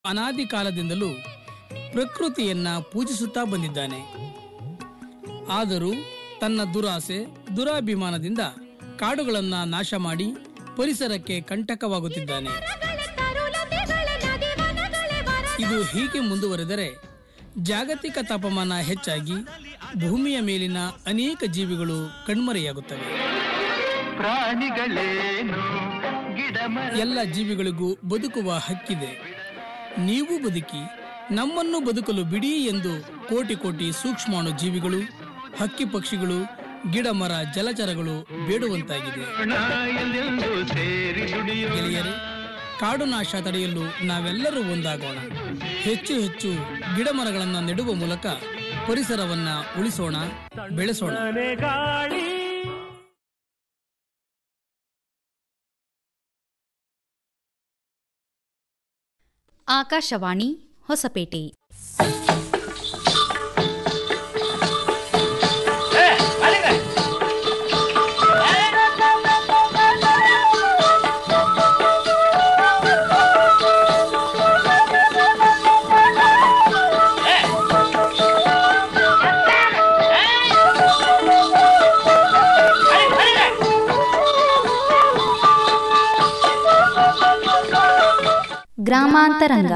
ಅನಾದಿ ಕಾಲದಿಂದಲೂ ಪ್ರಕೃತಿಯನ್ನ ಪೂಜಿಸುತ್ತಾ ಬಂದಿದ್ದಾನೆ ಆದರೂ ತನ್ನ ದುರಾಸೆ ದುರಾಭಿಮಾನದಿಂದ ಕಾಡುಗಳನ್ನ ನಾಶ ಮಾಡಿ ಪರಿಸರಕ್ಕೆ ಕಂಟಕವಾಗುತ್ತಿದ್ದಾನೆ ಇದು ಹೀಗೆ ಮುಂದುವರೆದರೆ ಜಾಗತಿಕ ತಾಪಮಾನ ಹೆಚ್ಚಾಗಿ ಭೂಮಿಯ ಮೇಲಿನ ಅನೇಕ ಜೀವಿಗಳು ಕಣ್ಮರೆಯಾಗುತ್ತವೆ ಪ್ರಾಣಿಗಳೇನು ಗಿಡ ಎಲ್ಲ ಜೀವಿಗಳಿಗೂ ಬದುಕುವ ಹಕ್ಕಿದೆ ನೀವು ಬದುಕಿ ನಮ್ಮನ್ನು ಬದುಕಲು ಬಿಡಿ ಎಂದು ಕೋಟಿ ಕೋಟಿ ಸೂಕ್ಷ್ಮಾಣು ಜೀವಿಗಳು ಹಕ್ಕಿ ಪಕ್ಷಿಗಳು ಗಿಡ ಮರ ಜಲಚರಗಳು ಬೇಡುವಂತಾಗಿದೆ ಎಲ್ಲೆಂದು ಸೇರಿ ದುಡಿಯುವ ಗೆಳೆಯರೇ ಕಾಡು ನಾಶ ತಡೆಯಲು ನಾವೆಲ್ಲರೂ ಒಂದಾಗೋಣ ಹೆಚ್ಚು ಹೆಚ್ಚು ಗಿಡ ಮರಗಳನ್ನು ನೆಡುವ ಮೂಲಕ ಪರಿಸರವನ್ನ ಉಳಿಸೋಣ ಬೆಳೆಸೋಣ ಆಕಾಶವಾಣಿ ಹೊಸಪೇಟೆ ಗ್ರಾಮಾಂತರಂಗ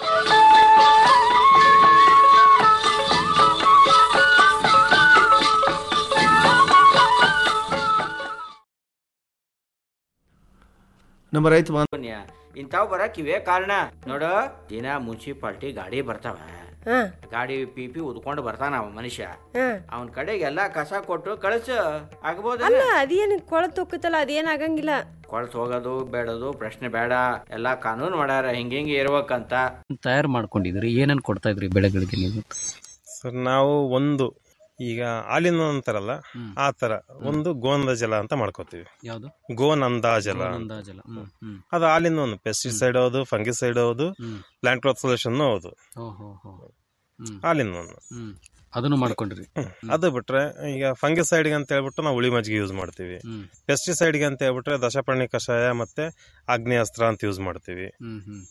ನಮ್ಮ ರೈತ ಬಾಂಧ ಪುಣ್ಯ ಇಂಥವು ಬರಕ್ ಇವೇ ಕಾರಣ ನೋಡು ದಿನ ಮುನ್ಸಿಪಾಲ್ಟಿ ಗಾಡಿ ಬರ್ತಾವ ಗಾಡಿ ಪಿ ಪಿ ಉದ್ಕೊಂಡು ಬರ್ತಾನ ಅವ ಮನುಷ್ಯ ಅವನ ಕಡೆಗೆ ಎಲ್ಲಾ ಕಸ ಕೊಟ್ಟು ಕಳಿಸು ಆಗ್ಬೋದ ಅಲ್ಲ ಅದೇನು ಕೊಳತು ಹೋಗುತ್ತಲ್ಲ ಅದೇನ್ ಆಗಂಗಿಲ್ಲ ಕೊಳ್ತು ಹೋಗೋದು ಬೇಡದು ಪ್ರಶ್ನೆ ಬೇಡ ಎಲ್ಲಾ ಕಾನೂನು ಮಾಡ್ಯಾರ ಹಿಂಗ ಹಿಂಗ ಇರ್ಬೇಕಂತ ತಯಾರು ಮಾಡ್ಕೊಂಡಿದ್ರಿ ಏನೇನು ಕೊಡ್ತಾ ಇದ್ರಿ ಬೆಳೆಗಳಿಗೆ ನೀವು ಸರ್ ನಾವು ಒಂದು ಈಗ ಹಾಲಿನ ಅಂತಾರಲ್ಲ ಆ ತರ ಒಂದು ಗೋಂದ ಜಲ ಅಂತ ಮಾಡ್ಕೋತೀವಿ ಯಾವುದು ಗೋನಂದ ಜಲ ಅಂತ. ಅಂದಾಜಲ್ಲ ಹ್ಮ್ ಹ್ಮ್ ಅದು ಹಾಲಿನ ಒಂದು ಪೆಸ್ಟಿಸೈಡ್ ಹೌದು ಫಂಗಿಸೈಡ್ ಹೌದು ಹ್ಮ್. ಪ್ಲಾಂಟ್ ಗ್ರೋತ್ ಸೊಲ್ಯೂಷನ್ ಹೌದು ಓ ಹೋ ಹೋ ಹ್ಮ್ ಹಾಲಿನ ಒಂದು ಹ್ಮ್ ಅದನ್ನು ಮಾಡ್ಕೊಂಡ್ರಿ ಅದು ಬಿಟ್ರೆ ಈಗ ಫಂಗಿಸೈಡ್ಗೆ ಅಂತ ಹೇಳ್ಬಿಟ್ಟು ನಾವು ಹುಳಿ ಮಜ್ಜಿಗೆ ಯೂಸ್ ಮಾಡ್ತೀವಿ ಹ್ಮ್ ಪೆಸ್ಟಿಸೈಡ್ಗೆ ಅಂತ ಹೇಳ್ಬಿಟ್ರೆ ದಶಪರ್ಣಿ ಕಷಾಯ ಮತ್ತೆ ಆಗ್ನೇಯಾಸ್ತ್ರ ಅಂತ ಯೂಸ್ ಮಾಡ್ತೀವಿ ಹ್ಮ್ ಹ್ಮ್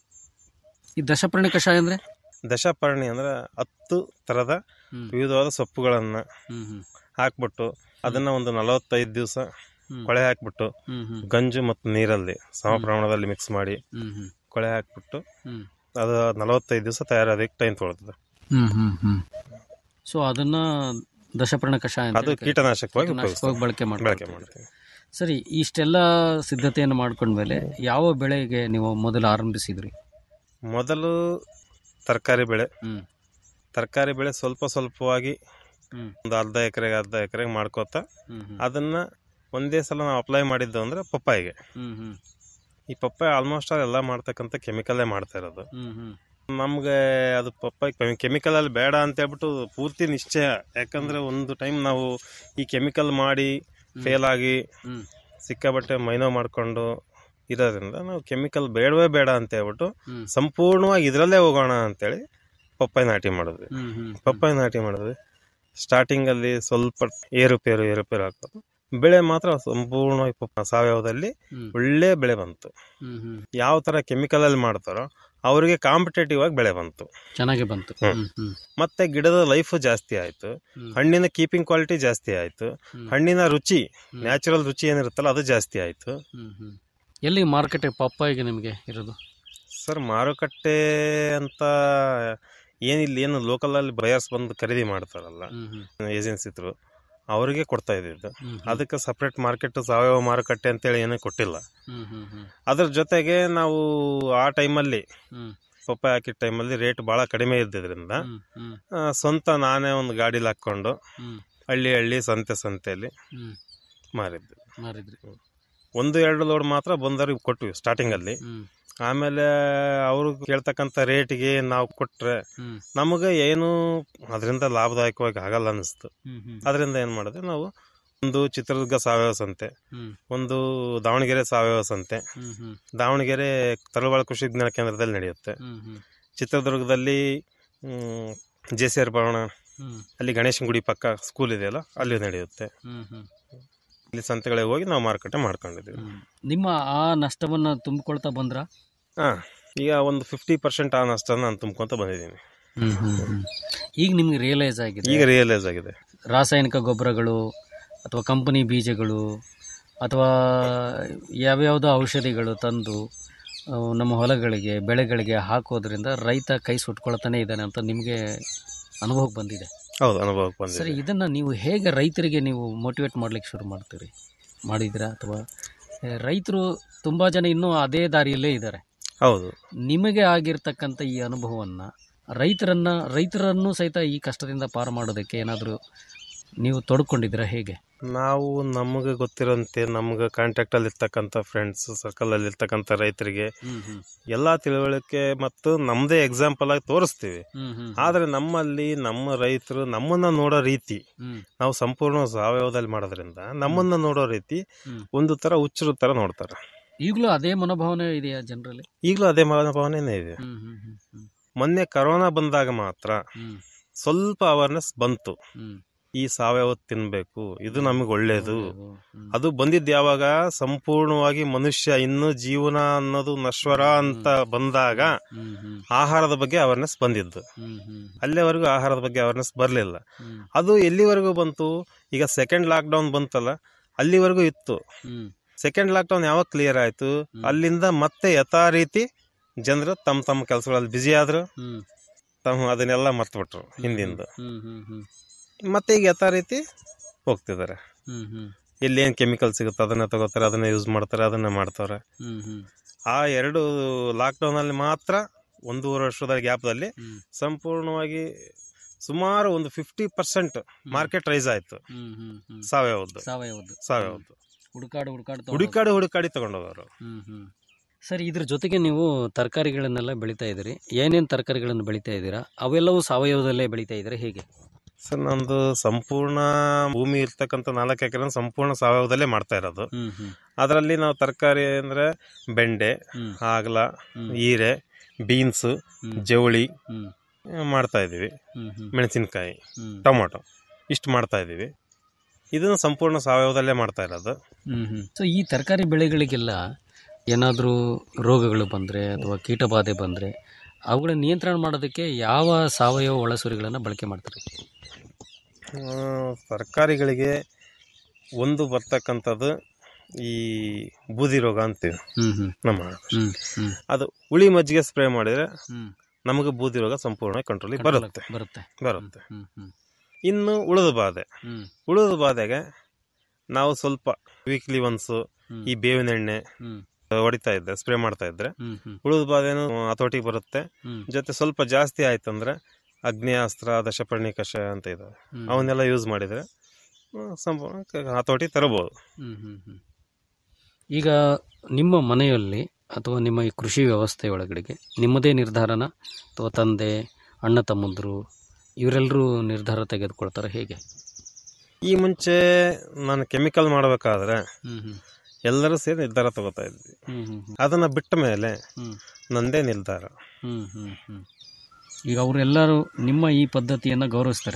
ಈ ದಶಪ್ರಾಣಿ ಕಷಾಯ ಅಂದ್ರೆ ದಶಪರ್ಣಿ ಅಂದ್ರೆ ಹತ್ತು ತರದ ಹ್ಮ್. ವಿವಿಧವಾದ ಸೊಪ್ಪುಗಳನ್ನ ಹ್ಮ್ ಹ್ಮ್ ಹಾಕ್ಬಿಟ್ಟು ಅದನ್ನ ಒಂದು ನಲವತ್ತೈದು ದಿವಸ ಹ್ಮ್. ಕೊಳೆ ಹಾಕ್ಬಿಟ್ಟು ಹ್ಮ್ ಹ್ಮ್ ಗಂಜು ಮತ್ತು ನೀರಲ್ಲಿ ಸಮ ಪ್ರಮಾಣದಲ್ಲಿ ಮಿಕ್ಸ್ ಮಾಡಿ ಹ್ಮ್ ಹ್ಮ್ ಕೊಳೆ ಹಾಕ್ಬಿಟ್ಟು ಹ್ಮ್ ಅದು ನಲವತ್ತೈದು ದಿವಸ ತಯಾರಾದಕ್ಕೆ ಟೈಮ್ ತೊಗೊಳ್ತದೆ ಹ್ಮ್ ಹ್ಮ್ ಹ್ಮ್ ಸೊ ಅದನ್ನ ದಶಪ್ರಾಣ ಕಷಾಯ ಅಂತ ಅದು ಹೇಳ್ತಾರೆ. ಕೀಟನಾಶಕವಾಗಿ ಕೀಟನಾಶಕವಾಗಿ ಬಳಕೆ ಬಳಕೆ ಮಾಡ್ಕೊಳ್ತೀವಿ. ಮಾಡ್ತೀವಿ ಸರಿ ಇಷ್ಟೆಲ್ಲ ಸಿದ್ಧತೆಯನ್ನು ಮಾಡ್ಕೊಂಡ್ಮೇಲೆ ಯಾವ ಬೆಳೆಗೆ ನೀವು ಮೊದಲು ಆರಂಭಿಸಿದ್ರಿ ಮೊದಲು ತರಕಾರಿ ಬೆಳೆ ಹ್ಮ್ ತರಕಾರಿ ಬೆಳೆ ಸ್ವಲ್ಪ ಸ್ವಲ್ಪವಾಗಿ ಹ್ಮ್ ಒಂದು ಅರ್ಧ ಎಕರೆಗೆ ಅರ್ಧ ಎಕರೆಗೆ ಮಾಡ್ಕೋತಾ ಹ್ಮ್ ಹ್ಮ್ ಅದನ್ನ ಒಂದೇ ಸಲ ನಾವು ಅಪ್ಲೈ ಮಾಡಿದ್ದು ಅಂದ್ರೆ ಪಪ್ಪಾಯಿಗೆ ಹ್ಮ್ ಹ್ಮ್ ಈ ಪಪ್ಪಾಯ ಆಲ್ಮೋಸ್ಟ್ ಎಲ್ಲ ಮಾಡ್ತಕ್ಕಂಥ ಕೆಮಿಕಲ್ಲೇ ಮಾಡ್ತಾ ಇರೋದು ಹ್ಮ್ ಹ್ಮ್ ನಮ್ಗೆ ಅದು ಪಪ್ಪಾಯಿ ಕೆಮಿಕಲ್ ಅಲ್ಲಿ ಬೇಡ ಅಂತ ಹೇಳ್ಬಿಟ್ಟು ಪೂರ್ತಿ ನಿಶ್ಚಯ ಯಾಕಂದ್ರೆ ಒಂದು ಟೈಮ್ ನಾವು ಈ ಕೆಮಿಕಲ್ ಮಾಡಿ ಫೇಲ್ ಆಗಿ ಹ್ಮ್ ಸಿಕ್ಕಾಬಟ್ಟೆ ಮೈನೋ ಮಾಡ್ಕೊಂಡು ಇರೋದ್ರಿಂದ ನಾವು ಕೆಮಿಕಲ್ ಬೇಡವೇ ಬೇಡ ಅಂತ ಹೇಳ್ಬಿಟ್ಟು ಹ್ಮ್. ಸಂಪೂರ್ಣವಾಗಿ ಇದರಲ್ಲೇ ಹೋಗೋಣ ಅಂತೇಳಿ ಪಪ್ಪಾಯಿ ನಾಟಿ ಮಾಡಿದ್ವಿ ಹ್ಮ್ ಹ್ಮ್ ಪಪ್ಪಾಯಿ ನಾಟಿ ಮಾಡಿದ್ವಿ ಸ್ಟಾರ್ಟಿಂಗ್ ಅಲ್ಲಿ ಸ್ವಲ್ಪ ಏರುಪೇರು ಏರುಪೇರು ಆಗ್ತದೆ ಬೆಳೆ ಮಾತ್ರ ಸಂಪೂರ್ಣವಾಗಿ ಪಪ್ಪ ಸಾವಯವದಲ್ಲಿ ಹ್ಮ್. ಒಳ್ಳೆ ಬೆಳೆ ಬಂತು ಹ್ಮ್ ಹ್ಮ್ ಯಾವ ತರ ಕೆಮಿಕಲ್ ಅಲ್ಲಿ ಮಾಡ್ತಾರೋ ಅವರಿಗೆ ಕಾಂಪಿಟೇಟಿವ್ ಆಗಿ ಬೆಳೆ ಬಂತು ಚೆನ್ನಾಗಿ ಬಂತು ಹ್ಮ್. ಹ್ಮ್ ಹ್ಮ್ ಮತ್ತೆ ಗಿಡದ ಲೈಫ್ ಜಾಸ್ತಿ ಆಯ್ತು ಹ್ಮ್. ಹಣ್ಣಿನ ಕೀಪಿಂಗ್ ಕ್ವಾಲಿಟಿ ಜಾಸ್ತಿ ಆಯ್ತು ಹ್ಮ್. ಹಣ್ಣಿನ ರುಚಿ ನ್ಯಾಚುರಲ್ ರುಚಿ ಏನಿರುತ್ತಲ್ಲ ಅದು ಜಾಸ್ತಿ ಆಯ್ತು ಹ್ಮ್ ಹ್ಮ್ ಎಲ್ಲಿ ಮಾರ್ಕೆಟ್ ಪಪ್ಪಾಯಿಗೆ ನಿಮಗೆ ಇರೋದು ಸರ್ ಮಾರುಕಟ್ಟೆ ಅಂತ ಏನಿಲ್ಲ ಏನು ಲೋಕಲ್ ಅಲ್ಲಿ ಬಯರ್ಸ್ ಬಂದು ಖರೀದಿ ಮಾಡ್ತಾರಲ್ಲ ಹ್ಮ್ ಹ್ಮ್ ಏಜೆನ್ಸಿ ಥ್ರೂ ಅವರಿಗೆ ಕೊಡ್ತಾ ಇದ್ದಿದ್ದು ಹ್ಮ್ ಅದಕ್ಕೆ ಸಪ್ರೇಟ್ ಮಾರ್ಕೆಟ್ ಸಾವಯವ ಮಾರುಕಟ್ಟೆ ಅಂತೇಳಿ ಏನೂ ಕೊಟ್ಟಿಲ್ಲ ಹ್ಮ್ ಹ್ಮ್ ಹ್ಮ್ ಅದ್ರ ಜೊತೆಗೆ ನಾವು ಆ ಟೈಮಲ್ಲಿ ಹ್ಮ್ ಪಪ್ಪಾಯ ಹಾಕಿದ ಟೈಮಲ್ಲಿ ರೇಟ್ ಭಾಳ ಕಡಿಮೆ ಇದ್ದಿದ್ರಿಂದ ಹ್ಮ್ ಹ್ಮ್ ಆ, ಸ್ವಂತ ನಾನೇ ಒಂದು ಗಾಡೀಲಿ ಹಾಕ್ಕೊಂಡು ಹ್ಮ್ ಹಳ್ಳಿ ಹಳ್ಳಿ ಸಂತೆ ಸಂತೆಯಲ್ಲಿ ಹ್ಮ್ ಮಾರಿದ್ದೆ ಮಾರಿದ್ರಿ ಒಂದು ಎರಡು ಲೋಡ್ ಮಾತ್ರ ಬಂದವ್ರಿಗೆ ಕೊಟ್ವಿ ಸ್ಟಾರ್ಟಿಂಗಲ್ಲಿ ಹ್ಮ್ ಆಮೇಲೆ ಅವರು ಕೇಳ್ತಕ್ಕಂಥ ರೇಟಿಗೆ ನಾವು ಕೊಟ್ರೆ ಹ್ಮ್ ನಮಗೆ ಏನು ಅದರಿಂದ ಲಾಭದಾಯಕವಾಗಿ ಆಗಲ್ಲ ಅನಿಸ್ತು ಹ್ಮ್ ಹ್ಮ್ ಅದರಿಂದ ಏನು ಮಾಡಿದೆ ನಾವು ಒಂದು ಚಿತ್ರದುರ್ಗ ಸಾವಯವ ಸಂತೆ ಹ್ಮ್ ಒಂದು ದಾವಣಗೆರೆ ಸಾವಯವ ಸಂತೆ ಹ್ಮ್ ಹ್ಮ್ ದಾವಣಗೆರೆ ತರಳಬಾಳ ಕೃಷಿ ವಿಜ್ಞಾನ ಕೇಂದ್ರದಲ್ಲಿ ನಡೆಯುತ್ತೆ ಹ್ಮ್ ಹ್ಮ್ ಚಿತ್ರದುರ್ಗದಲ್ಲಿ ಜೆ ಸಿ ಆರ್ ಭವನ ಹ್ಮ್ ಅಲ್ಲಿ ಗಣೇಶನ ಗುಡಿ ಪಕ್ಕ ಸ್ಕೂಲ್ ಇದೆಯಲ್ಲ ಅಲ್ಲಿ ನಡೆಯುತ್ತೆ ಹ್ಮ್ ಹ್ಮ್ ಇಲ್ಲಿ ಸಂತೆಗಳಿಗೆ ಹೋಗಿ ನಾವು ಮಾರುಕಟ್ಟೆ ಮಾಡ್ಕೊಂಡಿದ್ದೀವಿ ಹ್ಮ್. ನಿಮ್ಮ ಆ ನಷ್ಟವನ್ನ ತುಂಬಿಕೊಳ್ತಾ ಬಂದ್ರ ಹಾಂ ಈಗ ಒಂದು ಫಿಫ್ಟಿ ಪರ್ಸೆಂಟ್ ಆ ನಷ್ಟನ ನಾನು ತುಂಬ್ಕೊಂತ ಬಂದಿದ್ದೀನಿ ಹ್ಮ್ ಹ್ಮ್ ಹ್ಮ್. ಈಗ ನಿಮ್ಗೆ ರಿಯಲೈಸ್ ಆಗಿದೆ ಈಗ ರಿಯಲೈಸ್ ಆಗಿದೆ ರಾಸಾಯನಿಕ ಗೊಬ್ಬರಗಳು ಅಥವಾ ಕಂಪನಿ ಬೀಜಗಳು ಅಥವಾ ಯಾವ್ಯಾವುದೋ ಔಷಧಿಗಳು ತಂದು ಅವು ನಮ್ಮ ಹೊಲಗಳಿಗೆ ಬೆಳೆಗಳಿಗೆ ಹಾಕೋದ್ರಿಂದ ರೈತ ಕೈ ಸುಟ್ಕೊಳ್ತಾನೆ ಇದ್ದಾನೆ ಅಂತ ನಿಮಗೆ ಅನುಭವಕ್ಕೆ ಬಂದಿದೆ ಹೌದು ಅನುಭವಕ್ಕೆ ಬಂದಿದೆ ಸರಿ ಇದನ್ನು ನೀವು ಹೇಗೆ ರೈತರಿಗೆ ನೀವು ಮೋಟಿವೇಟ್ ಮಾಡ್ಲಿಕ್ಕೆ ಶುರು ಮಾಡ್ತೀರಿ ಮಾಡಿದ್ದೀರಾ ಅಥವಾ ರೈತರು ತುಂಬ ಜನ ಇನ್ನೂ ಅದೇ ದಾರಿಯಲ್ಲೇ ಇದ್ದಾರೆ ಹೌದು ನಿಮಗೆ ಆಗಿರ್ತಕ್ಕಂಥ ಈ ಅನುಭವವನ್ನು ರೈತರನ್ನ ರೈತರನ್ನು ಸಹಿತ ಈ ಕಷ್ಟದಿಂದ ಪಾರು ಮಾಡೋದಕ್ಕೆ ಏನಾದರೂ ನೀವು ತೊಡ್ಕೊಂಡಿದ್ದೀರಾ ಹೇಗೆ ನಾವು ನಮಗೆ ಗೊತ್ತಿರೋಂತೆ ನಮ್ಗೆ ಕಾಂಟ್ಯಾಕ್ಟಲ್ಲಿ ಇರ್ತಕ್ಕಂಥ ಫ್ರೆಂಡ್ಸ್ ಸರ್ಕಲಲ್ಲಿ ಇರ್ತಕ್ಕಂಥ ರೈತರಿಗೆ ಎಲ್ಲ ತಿಳುವಳಿಕೆ ಮತ್ತು ನಮ್ಮದೇ ಎಕ್ಸಾಂಪಲ್ ಆಗಿ ತೋರಿಸ್ತೀವಿ ಆದರೆ ನಮ್ಮಲ್ಲಿ ನಮ್ಮ ರೈತರು ನಮ್ಮನ್ನ ನೋಡೋ ರೀತಿ ನಾವು ಸಂಪೂರ್ಣ ಸಾವಯವದಲ್ಲಿ ಮಾಡೋದ್ರಿಂದ ನಮ್ಮನ್ನ ನೋಡೋ ರೀತಿ ಒಂದು ತರ ಹುಚ್ಚರ ತರ ನೋಡ್ತಾರೆ ಈಗಲೂ ಅದೇ ಮನೋಭಾವನೆ ಇದೆಯಾ ಜನರಲ್ಲಿ ಈಗಲೂ ಅದೇ ಮನೋಭಾವನೆನೇ ಇದೆ ಮೊನ್ನೆ ಕರೋನಾ ಬಂದಾಗ ಮಾತ್ರ ಸ್ವಲ್ಪ ಅವೇರ್ನೆಸ್ ಬಂತು ಈ ಸಾವಯವ ತಿನ್ಬೇಕು ಇದು ನಮಗೆ ಒಳ್ಳೇದು ಅದು ಬಂದಿದ್ದು ಯಾವಾಗ ಸಂಪೂರ್ಣವಾಗಿ ಮನುಷ್ಯ ಇನ್ನು ಜೀವನ ಅನ್ನೋದು ನಶ್ವರ ಅಂತ ಬಂದಾಗ ಆಹಾರದ ಬಗ್ಗೆ ಅವೇರ್ನೆಸ್ ಬಂದಿದ್ದು ಅಲ್ಲಿವರೆಗೂ ಆಹಾರದ ಬಗ್ಗೆ ಅವೇರ್ನೆಸ್ ಬರಲಿಲ್ಲ ಅದು ಎಲ್ಲಿವರೆಗೂ ಬಂತು ಈಗ ಸೆಕೆಂಡ್ ಲಾಕ್ಡೌನ್ ಬಂತಲ್ಲ ಅಲ್ಲಿವರೆಗೂ ಇತ್ತು ಸೆಕೆಂಡ್ ಲಾಕ್ಡೌನ್ ಯಾವಾಗ ಕ್ಲಿಯರ್ ಆಯ್ತು ಅಲ್ಲಿಂದ ಮತ್ತೆ ಯಥಾ ರೀತಿ ಜನರು ತಮ್ಮ ತಮ್ಮ ಕೆಲಸಗಳಲ್ಲಿ ಬ್ಯುಸಿ ಆದ್ರು ತಮ್ಮ ಅದನ್ನೆಲ್ಲ ಮರ್ತ್ಬಿಟ್ರು ಹಿಂದಿಂದು ಮತ್ತೆ ಈಗ ಯಥಾ ರೀತಿ ಹೋಗ್ತಿದ್ದಾರೆ ಎಲ್ಲಿ ಏನು ಕೆಮಿಕಲ್ ಸಿಗುತ್ತೆ ಅದನ್ನ ತಗೋತಾರೆ ಅದನ್ನ ಯೂಸ್ ಮಾಡ್ತಾರೆ ಅದನ್ನ ಮಾಡ್ತಾರೆ ಆ ಎರಡು ಲಾಕ್ಡೌನ್ ಅಲ್ಲಿ ಮಾತ್ರ ಒಂದೂವರೆ ವರ್ಷದ ಗ್ಯಾಪ್ದಲ್ಲಿ ಸಂಪೂರ್ಣವಾಗಿ ಸುಮಾರು ಒಂದು ಫಿಫ್ಟಿ ಪರ್ಸೆಂಟ್ ಮಾರ್ಕೆಟ್ ರೈಸ್ ಆಯ್ತು ಸಾವಯವದ್ದು ಸಾವಯವದ್ದು ಸಾವಯವದ್ದು ಹುಡುಕಾಡು ಹುಡುಕಾಡು ತಗೊಂಡು- ಹುಡುಕಾಡಿ ಹುಡುಕಾಡಿ ತಗೊಂಡೋಗವರು ಹ್ಮ್ ಹ್ಮ್ ಸರಿ ಇದ್ರ ಜೊತೆಗೆ ನೀವು ತರಕಾರಿಗಳನ್ನೆಲ್ಲ ಬೆಳೀತಾ ಇದ್ದೀರಿ ಏನೇನು ತರಕಾರಿಗಳನ್ನು ಬೆಳೀತಾ ಇದ್ದೀರಾ ಅವೆಲ್ಲವೂ ಸಾವಯವದಲ್ಲೇ ಬೆಳೀತಾ ಇದ್ದೀರಾ ಹೇಗೆ ಸರ್ ನಂದು ಸಂಪೂರ್ಣ ಭೂಮಿ ಇರ್ತಕ್ಕಂಥ ನಾಲ್ಕು ಎಕರೆ ಸಂಪೂರ್ಣ ಸಾವಯವದಲ್ಲೇ ಮಾಡ್ತಾ ಇರೋದು ಹ್ಮ್ ಹ್ಮ್ ಅದರಲ್ಲಿ ನಾವು ತರಕಾರಿ ಅಂದ್ರೆ ಬೆಂಡೆ ಹ್ಮ್. ಹಾಗಲ ಹೀರೆ ಬೀನ್ಸ್ ಜವಳಿ ಹ್ಮ್ ಆ, ಮಾಡ್ತಾ ಇದ್ದೀವಿ ಹ್ಮ್ ಹ್ಮ್ ಮೆಣಸಿನಕಾಯಿ ಹ್ಮ್. ಟೊಮೊಟೊ ಇಷ್ಟು ಮಾಡ್ತಾ ಇದ್ದೀವಿ ಇದನ್ನು ಸಂಪೂರ್ಣ ಸಾವಯವದಲ್ಲೇ ಮಾಡ್ತಾ ಇರೋದು ಹ್ಮ್ ಹ್ಮ್ ಸೊ ಈ ತರಕಾರಿ ಬೆಳೆಗಳಿಗೆಲ್ಲ ಏನಾದರೂ ರೋಗಗಳು ಬಂದರೆ ಅಥವಾ ಕೀಟಬಾಧೆ ಬಂದರೆ ಅವುಗಳ ನಿಯಂತ್ರಣ ಮಾಡೋದಕ್ಕೆ ಯಾವ ಸಾವಯವ ಒಳಸುರಿಗಳನ್ನು ಬಳಕೆ ಮಾಡ್ತಾರೆ ಆ, ತರಕಾರಿಗಳಿಗೆ ಒಂದು ಬರ್ತಕ್ಕಂಥದ್ದು ಈ ಬೂದಿ ರೋಗ ಅಂತೀವಿ ಹ್ಮ್ ಹ್ಮ್ ನಮ್ಮ ಹ್ಮ್ ಹ್ಮ್ ಅದು ಹುಳಿ ಮಜ್ಜಿಗೆ ಸ್ಪ್ರೇ ಮಾಡಿದ್ರೆ ಹ್ಮ್ ನಮಗೆ ಬೂದಿ ರೋಗ ಸಂಪೂರ್ಣ ಕಂಟ್ರೋಲಿಗೆ Control ಬರುತ್ತೆ ಬರುತ್ತೆ ಬರುತ್ತೆ ಹ್ಮ್ ಹ್ಮ್ ಇನ್ನು ಉಳಿದ ಬಾಧೆ ಹ್ಮ್ ಉಳಿದ ಬಾಧೆಗೆ ನಾವು ಸ್ವಲ್ಪ ವೀಕ್ಲಿ ಒನ್ಸು ಹ್ಮ್. ಈ ಬೇವಿನ ಎಣ್ಣೆ ಹ್ಮ್ ಹೊಡಿತಾ ಇದ್ದೆ ಸ್ಪ್ರೇ ಮಾಡ್ತಾ ಇದ್ರೆ ಹ್ಮ್ ಹ್ಮ್ ಉಳಿದ ಬಾಧೆನೂ ಹತೋಟಿಗೆ ಬರುತ್ತೆ ಹ್ಮ್ ಜೊತೆ ಸ್ವಲ್ಪ ಜಾಸ್ತಿ ಆಯ್ತಂದ್ರೆ ಅಗ್ನೇಯಾಸ್ತ್ರ ದಶಪರ್ಣಿ ಕಷಾಯ ಅಂತ ಇದಾವೆ ಹ್ಮ್. ಅವನ್ನೆಲ್ಲ ಯೂಸ್ ಮಾಡಿದ್ರೆ ಹ್ಮ್, ಸಂಪೂರ್ಣ ಕ- ಹತೋಟಿ ತರಬಹುದು ಹ್ಮ್ ಹ್ಮ್ ಹ್ಮ್ ಈಗ ನಿಮ್ಮ ಮನೆಯಲ್ಲಿ ಅಥವಾ ನಿಮ್ಮ ಈ ಕೃಷಿ ವ್ಯವಸ್ಥೆ ಒಳಗಡೆಗೆ ನಿಮ್ಮದೇ ನಿರ್ಧಾರನ ಅಥವಾ ತಂದೆ ಅಣ್ಣ ತಮ್ಮಂದರು ಇವರೆಲ್ಲರೂ ನಿರ್ಧಾರ ತೆಗೆದುಕೊಳ್ತಾರೆ ಹೇಗೆ ಈ ಮುಂಚೆ ನಾನು ಕೆಮಿಕಲ್ ಮಾಡಬೇಕಾದ್ರೆ ಹ್ಮ್ ಹ್ಮ್ ಎಲ್ಲರೂ ಸೇರಿ ನಿರ್ಧಾರ ತಗೋತಾ ಇದ್ವಿ ಹ್ಮ್ ಹ್ಮ್ ಹ್ಮ್ ಅದನ್ನ ಬಿಟ್ಟ ಮೇಲೆ ಹ್ಮ್ ನಂದೇ ನಿರ್ಧಾರ ಹ್ಮ್ ಹ್ಮ್ ಹ್ಮ್ ಈಗ ಅವರೆಲ್ಲರೂ ನಿಮ್ಮ ಈ ಪದ್ಧತಿಯನ್ನು ಗೌರವಿಸ್ತಾರೆ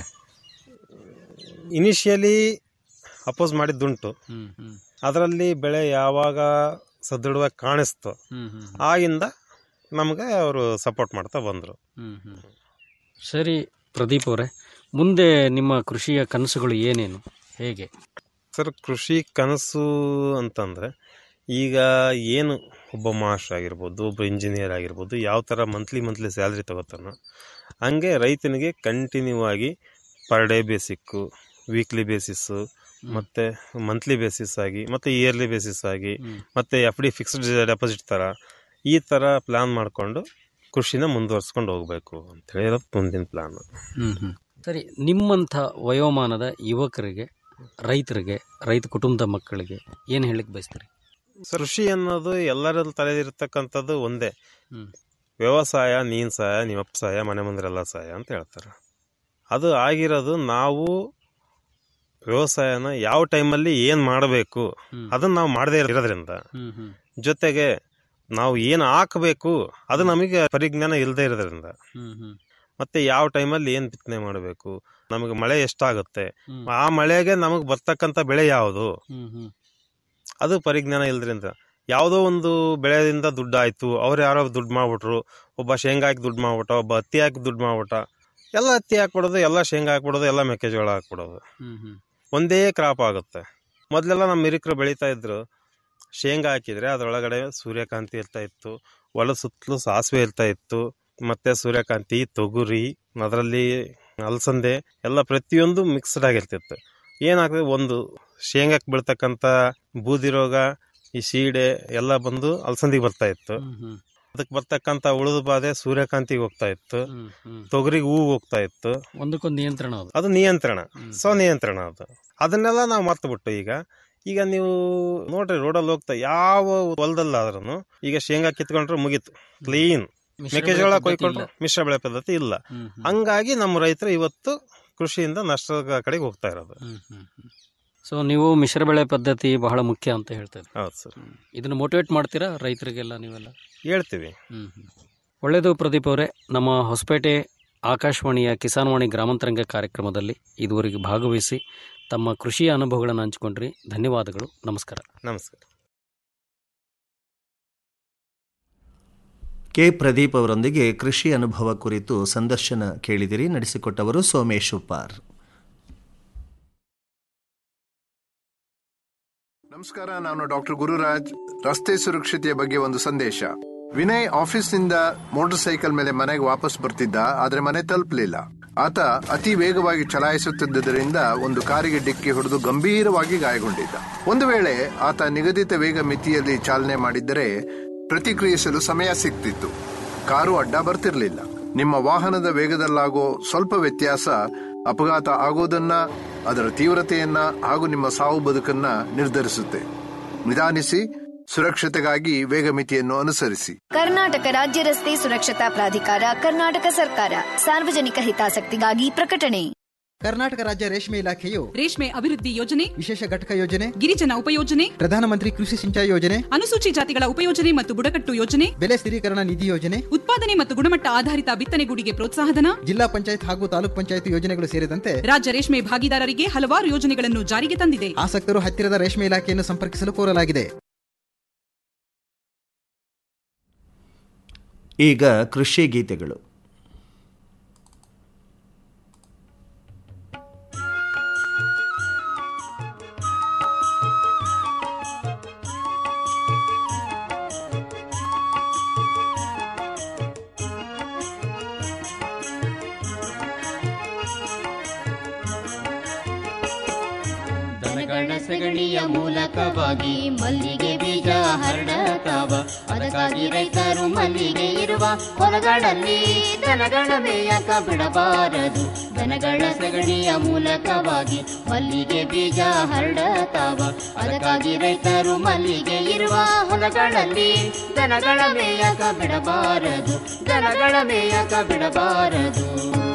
ಇನಿಷಿಯಲಿ ಅಪೋಸ್ ಮಾಡಿದ್ದುಂಟು ಹ್ಮ್ ಹ್ಮ್ ಅದರಲ್ಲಿ ಬೆಳೆ ಯಾವಾಗ ಸದೃಢವಾಗಿ ಕಾಣಿಸ್ತು ಹ್ಮ್ ಹ್ಮ್ ಆಗಿಂದ ನಮಗೆ ಅವರು ಸಪೋರ್ಟ್ ಮಾಡ್ತಾ ಬಂದರು ಹ್ಮ್ ಹ್ಮ್ ಸರಿ ಪ್ರದೀಪ್ ಅವರೇ ಮುಂದೆ ನಿಮ್ಮ ಕೃಷಿಯ ಕನಸುಗಳು ಏನೇನು ಹೇಗೆ ಸರ್ ಕೃಷಿ ಕನಸು ಅಂತಂದರೆ ಈಗ ಏನು ಒಬ್ಬ ಮಾಸ್ಟರ್ ಆಗಿರ್ಬೋದು ಒಬ್ಬ ಇಂಜಿನಿಯರ್ ಆಗಿರ್ಬೋದು ಯಾವ ಥರ ಮಂತ್ಲಿ ಮಂತ್ಲಿ ಸ್ಯಾಲ್ರಿ ತಗೋತಾನೋ ಹಂಗೆ ರೈತನಿಗೆ ಕಂಟಿನ್ಯೂ ಆಗಿ per day basic weekly basis ಮತ್ತು ಮಂತ್ಲಿ ಬೇಸಿಸ್ ಆಗಿ ಮತ್ತು ಇಯರ್ಲಿ ಬೇಸಿಸ್ ಆಗಿ ಹ್ಮ್. ಮತ್ತು ಎಫ್ ಡಿ ಫಿಕ್ಸ್ಡ್ ಡೆಪಾಸಿಟ್ ಥರ ಈ ಥರ ಪ್ಲ್ಯಾನ್ ಮಾಡಿಕೊಂಡು ಕೃಷಿನ ಮುಂದುವರ್ಸ್ಕೊಂಡು ಹೋಗಬೇಕು ಅಂತ ಹೇಳಿರೋದು ಮುಂದಿನ ಪ್ಲ್ಯಾನು ಹ್ಮ್ ಹ್ಮ್ ಸರಿ ನಿಮ್ಮಂಥ ವಯೋಮಾನದ ಯುವಕರಿಗೆ ರೈತರಿಗೆ ರೈತ ಕುಟುಂಬದ ಮಕ್ಕಳಿಗೆ ಏನು ಹೇಳಲಿಕ್ಕೆ ಬಯಸ್ತೀರಿ ಕೃಷಿ ಅನ್ನೋದು ಎಲ್ಲರ ತಲೆದಿರ್ತಕ್ಕಂಥದ್ದು ಒಂದೇ ಹ್ಮ್. ವ್ಯವಸಾಯ ನೀನ್ ಸಹಾಯ ನಿಮ್ಮಪ್ಪ ಸಹಾಯ ಮನೆ ಮುಂದರೆಲ್ಲ ಸಹಾಯ ಅಂತ ಹೇಳ್ತಾರೆ ಅದು ಆಗಿರೋದು ನಾವು ವ್ಯವಸಾಯನ ಯಾವ ಟೈಮಲ್ಲಿ ಏನು ಮಾಡಬೇಕು ಹ್ಮ್. ಅದನ್ನ ನಾವು ಮಾಡದೇ ಇರೋದ್ರಿಂದ ಹ್ಮ್ ಹ್ಮ್ ಜೊತೆಗೆ ನಾವು ಏನು ಹಾಕಬೇಕು ಅದು ನಮಗೆ ಪರಿಜ್ಞಾನ ಇಲ್ಲದೆ ಇರೋದ್ರಿಂದ ಹ್ಮ್ ಹ್ಮ್ ಮತ್ತೆ ಯಾವ ಟೈಮಲ್ಲಿ ಏನು ಬಿತ್ತನೆ ಮಾಡಬೇಕು ನಮಗೆ ಮಳೆ ಎಷ್ಟಾಗುತ್ತೆ ಹ್ಮ್. ಆ ಮಳೆಗೆ ನಮಗೆ ಬರ್ತಕ್ಕಂಥ ಬೆಳೆ ಯಾವುದು ಹ್ಮ್ ಹ್ಮ್ ಅದು ಪರಿಜ್ಞಾನ ಇಲ್ದ್ರಿಂದ ಯಾವುದೋ ಒಂದು ಬೆಳೆದಿಂದ ದುಡ್ಡು ಆಯ್ತು ಅವ್ರು ಯಾರೋ ದುಡ್ಡು ಮಾಡ್ಬಿಟ್ರು ಒಬ್ಬ ಶೇಂಗಾ ಹಾಕಿ ದುಡ್ಡು ಮಾಡ್ಬಿಟ್ಟ ಒಬ್ಬ ಹತ್ತಿ ಹಾಕಿ ದುಡ್ಡು ಮಾಡ್ಬಿಟ್ಟ ಎಲ್ಲ ಹತ್ತಿ ಹಾಕ್ಬಿಡೋದು ಎಲ್ಲ ಶೇಂಗಾ ಹಾಕ್ಬಿಡೋದು ಎಲ್ಲ ಮೆಕ್ಕೆಜೋಳ ಹಾಕ್ಬಿಡೋದು ಹ್ಮ್ ಹ್ಮ್ ಒಂದೇ ಕ್ರಾಪ್ ಆಗುತ್ತೆ ಮೊದಲೆಲ್ಲ ನಮ್ಮ ಹಿರಿಕರು ಬೆಳೀತಾ ಇದ್ರು ಶೇಂಗಾ ಹಾಕಿದ್ರೆ ಅದರೊಳಗಡೆ ಸೂರ್ಯಕಾಂತಿ ಇರ್ತಾ ಇತ್ತು ಹೊಲದ ಸುತ್ತಲೂ ಸಾಸಿವೆ ಇರ್ತಾ ಇತ್ತು ಮತ್ತೆ ಸೂರ್ಯಕಾಂತಿ ತೊಗುರಿ ಅದರಲ್ಲಿ ಅಲಸಂದೆ ಎಲ್ಲ ಪ್ರತಿಯೊಂದು ಮಿಕ್ಸ್ಡ್ ಆಗಿರ್ತಿತ್ತು ಏನಾಗ್ತದೆ ಒಂದು ಶೇಂಗಾಕ್ಕೆ ಬೀಳ್ತಕ್ಕಂಥ ಬೂದಿ ರೋಗ ಈ ಸೀಡೆ ಎಲ್ಲ ಬಂದು ಅಲಸಂದಿಗೆ ಬರ್ತಾ ಇತ್ತು ಹ್ಮ್ ಹ್ಮ್ ಅದಕ್ಕೆ ಬರ್ತಕ್ಕಂಥ ಉಳಿದ ಬಾಧೆ ಸೂರ್ಯಕಾಂತಿಗೆ ಹೋಗ್ತಾ ಇತ್ತು ಹ್ಮ್ ಹ್ಮ್ ತೊಗರಿಗೆ ಹೂವು ಹೋಗ್ತಾ ಇತ್ತು ಒಂದಕ್ಕೊಂದು ನಿಯಂತ್ರಣ ಅದು ಅದು ನಿಯಂತ್ರಣ ಹ್ಮ್. ಸ್ವನಿಯಂತ್ರಣ ಅದು ಅದನ್ನೆಲ್ಲ ನಾವು ಮರ್ತುಬಿಟ್ಟು ಈಗ ಈಗ ನೀವು ನೋಡ್ರಿ ರೋಡಲ್ಲಿ ಹೋಗ್ತಾ ಯಾವ ಹೊಲದಲ್ಲಾದ್ರೂ ಈಗ ಶೇಂಗಾ ಕಿತ್ಕೊಂಡ್ರೆ ಮುಗೀತು ಕ್ಲೀನ್ ಮಿಶ್ರ ಮೆಕ್ಕೆಜೋಳ ಬೆಳೆ ಪದ್ಧತಿ ಕೊಯ್ಕೊಂಡ್ರೆ ಇಲ್ಲ. ಮಿಶ್ರ ಬೆಳೆ ಪದ್ಧತಿ ಇಲ್ಲ ಹ್ಮ್ ಹ್ಮ್. ಹಂಗಾಗಿ ನಮ್ಮ ರೈತರು ಇವತ್ತು ಕೃಷಿಯಿಂದ ನಷ್ಟದ ಕಡೆಗೆ ಹೋಗ್ತಾ ಇರೋದು ಹ್ಮ್ ಹ್ಮ್ ಹ್ಮ್. ಸೊ ನೀವು ಮಿಶ್ರ ಬೆಳೆ ಪದ್ಧತಿ ಬಹಳ ಮುಖ್ಯ ಅಂತ ಹೇಳ್ತಾ ಇದ್ದೀರಿ ಹೌದು ಸರ್ ಇದನ್ನ ಮೋಟಿವೇಟ್ ಮಾಡ್ತೀರಾ ರೈತರಿಗೆಲ್ಲ ನೀವೆಲ್ಲ ಹೇಳ್ತೀವಿ ಹ್ಮ್ ಹ್ಮ್. ಒಳ್ಳೆಯದು ಪ್ರದೀಪ್ ಅವರೇ ನಮ್ಮ ಹೊಸಪೇಟೆ ಆಕಾಶವಾಣಿಯ ಕಿಸಾನ್ವಾಣಿ ಗ್ರಾಮಾಂತರಂಗ ಕಾರ್ಯಕ್ರಮದಲ್ಲಿ ಇದುವರೆಗೆ ಭಾಗವಹಿಸಿ ತಮ್ಮ ಕೃಷಿಯ ಅನುಭವಗಳನ್ನು ಹಂಚಿಕೊಂಡ್ರಿ ಧನ್ಯವಾದಗಳು ನಮಸ್ಕಾರ ನಮಸ್ಕಾರ ಕೆ ಪ್ರದೀಪ್ ಅವರೊಂದಿಗೆ ಕೃಷಿ ಅನುಭವ ಕುರಿತು ಸಂದರ್ಶನ ಕೇಳಿದಿರಿ ನಡೆಸಿಕೊಟ್ಟವರು ಸೋಮೇಶ್ ಉಪ್ಪಾರ್ ನಮಸ್ಕಾರ ನಾನು ಡಾಕ್ಟರ್ ಗುರುರಾಜ್ ರಸ್ತೆ ಸುರಕ್ಷತೆಯ ಬಗ್ಗೆ ಒಂದು ಸಂದೇಶ ವಿನಯ್ ಆಫೀಸ್ನಿಂದ ಮೋಟಾರ್ ಸೈಕಲ್ ಮೇಲೆ ಮನೆಗೆ ವಾಪಸ್ ಬರ್ತಿದ್ದ ಆದ್ರೆ ಮನೆ ತಲುಪಲಿಲ್ಲ ಆತ ಅತಿ ವೇಗವಾಗಿ ಚಲಾಯಿಸುತ್ತಿದ್ದರಿಂದ ಒಂದು ಕಾರಿಗೆ ಡಿಕ್ಕಿ ಹೊಡೆದು ಗಂಭೀರವಾಗಿ ಗಾಯಗೊಂಡಿದ್ದ ಒಂದು ವೇಳೆ ಆತ ನಿಗದಿತ ವೇಗ ಮಿತಿಯಲ್ಲಿ ಚಾಲನೆ ಮಾಡಿದ್ದರೆ ಪ್ರತಿಕ್ರಿಯಿಸಲು ಸಮಯ ಸಿಗ್ತಿತ್ತು ಕಾರು ಅಡ್ಡ ಬರ್ತಿರ್ಲಿಲ್ಲ ನಿಮ್ಮ ವಾಹನದ ವೇಗದಲ್ಲಾಗೋ ಸ್ವಲ್ಪ ವ್ಯತ್ಯಾಸ ಅಪಘಾತ ಆಗೋದನ್ನ ಅದರ ತೀವ್ರತೆಯನ್ನ ಹಾಗೂ ನಿಮ್ಮ ಸಾವು ಬದುಕನ್ನ ನಿರ್ಧರಿಸುತ್ತೆ ನಿಧಾನಿಸಿ ಸುರಕ್ಷತೆಗಾಗಿ ವೇಗ ಮಿತಿಯನ್ನು ಅನುಸರಿಸಿ ಕರ್ನಾಟಕ ರಾಜ್ಯ ರಸ್ತೆ ಸುರಕ್ಷತಾ ಪ್ರಾಧಿಕಾರ ಕರ್ನಾಟಕ ಸರ್ಕಾರ ಸಾರ್ವಜನಿಕ ಹಿತಾಸಕ್ತಿಗಾಗಿ ಪ್ರಕಟಣೆ ಕರ್ನಾಟಕ ರಾಜ್ಯ ರೇಷ್ಮೆ ಇಲಾಖೆಯು ರೇಷ್ಮೆ ಅಭಿವೃದ್ಧಿ ಯೋಜನೆ ವಿಶೇಷ ಘಟಕ ಯೋಜನೆ ಗಿರಿಜನ ಉಪಯೋಜನೆ ಪ್ರಧಾನಮಂತ್ರಿ ಕೃಷಿ ಸಿಂಚಾಯಿ ಯೋಜನೆ ಅನುಸೂಚಿ ಜಾತಿಗಳ ಉಪಯೋಜನೆ ಮತ್ತು ಬುಡಕಟ್ಟು ಯೋಜನೆ ಬೆಲೆ ಸ್ಥಿರೀಕರಣ ನಿಧಿ ಯೋಜನೆ ಉತ್ಪಾದನೆ ಮತ್ತು ಗುಣಮಟ್ಟ ಆಧಾರಿತ ಬಿತ್ತನೆಗೂಡಿಗೆ ಪ್ರೋತ್ಸಾಹಧನ ಜಿಲ್ಲಾ ಪಂಚಾಯತ್ ಹಾಗೂ ತಾಲೂಕ್ ಪಂಚಾಯತ್ ಯೋಜನೆಗಳು ಸೇರಿದಂತೆ ರಾಜ್ಯ ರೇಷ್ಮೆ ಭಾಗಿದಾರರಿಗೆ ಹಲವಾರು ಯೋಜನೆಗಳನ್ನು ಜಾರಿಗೆ ತಂದಿದೆ ಆಸಕ್ತರು ಹತ್ತಿರದ ರೇಷ್ಮೆ ಇಲಾಖೆಯನ್ನು ಸಂಪರ್ಕಿಸಲು ಕೋರಲಾಗಿದೆ ಈಗ ಕೃಷಿ ಗೀತೆಗಳು ದನಗಳ ಸಗಣಿಯ ಮೂಲಕವಾಗಿ ಮಲ್ಲಿಗೆ ಬೀಜ ಹರಡತಾವ ಅದಕ್ಕಾಗಿ ರೈತರು ಮಲ್ಲಿಗೆ ಇರುವ ಹೊಲಗಳಲ್ಲಿ ದನಗಳ ಮೇಯಕ ಬಿಡಬಾರದು ದನಗಳ ಸಗಣಿಯ ಮೂಲಕವಾಗಿ ಮಲ್ಲಿಗೆ ಬೀಜ ಹರಡತಾವ ಅದಕ್ಕಾಗಿ ರೈತರು ಮಲ್ಲಿಗೆ ಇರುವ ಹೊಲಗಳಲ್ಲಿ ದನಗಳ ಮೇಯಕ ಬಿಡಬಾರದು ದನಗಳ ಮೇಯಕ ಬಿಡಬಾರದು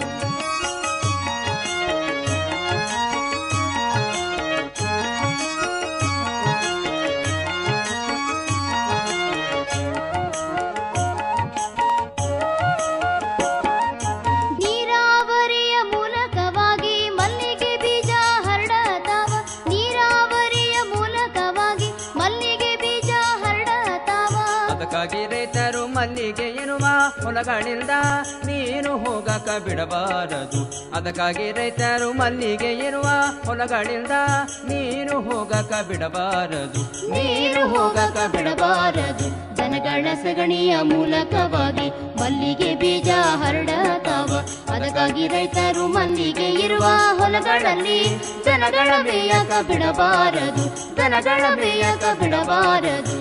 ನೀರಾವರಿಯ ಮೂಲಕವಾಗಿ ಮಲ್ಲಿಗೆ ಬೀಜ ಹರಡತಾವ ನೀರಾವರಿಯ ಮೂಲಕವಾಗಿ ಮಲ್ಲಿಗೆ ಬೀಜ ಹರಡತಾವ ಅದಕ್ಕಾಗಿ ರೈತರು ಮಲ್ಲಿಗೆ ಇರುವ ಹೊಲಗಳಿಂದ ನೀನು ಹೋಗಕ ಬಿಡಬಾರದು ಅದಕ್ಕಾಗಿ ರೈತರು ಮಲ್ಲಿಗೆ ಇರುವ ಹೊಲಗಳಿಂದ ನೀನು ಹೋಗಕ ಬಿಡಬಾರದು ನೀರು ಹೋಗಕ ಬಿಡಬಾರದು ದನಗಳ ಸಗಣಿಯ ಮೂಲಕವಾಗಿ ಮಲ್ಲಿಗೆ ಬೀಜ ಹರಡತಾವ ಅದಕ್ಕಾಗಿ ರೈತರು ಮಲ್ಲಿಗೆ ಇರುವ ಹೊಲಗಳಲ್ಲಿ ದನಗಳ ಮೇಯಕ ಬಿಡಬಾರದು ದನಗಳ ಮೇಯಕ ಬಿಡಬಾರದು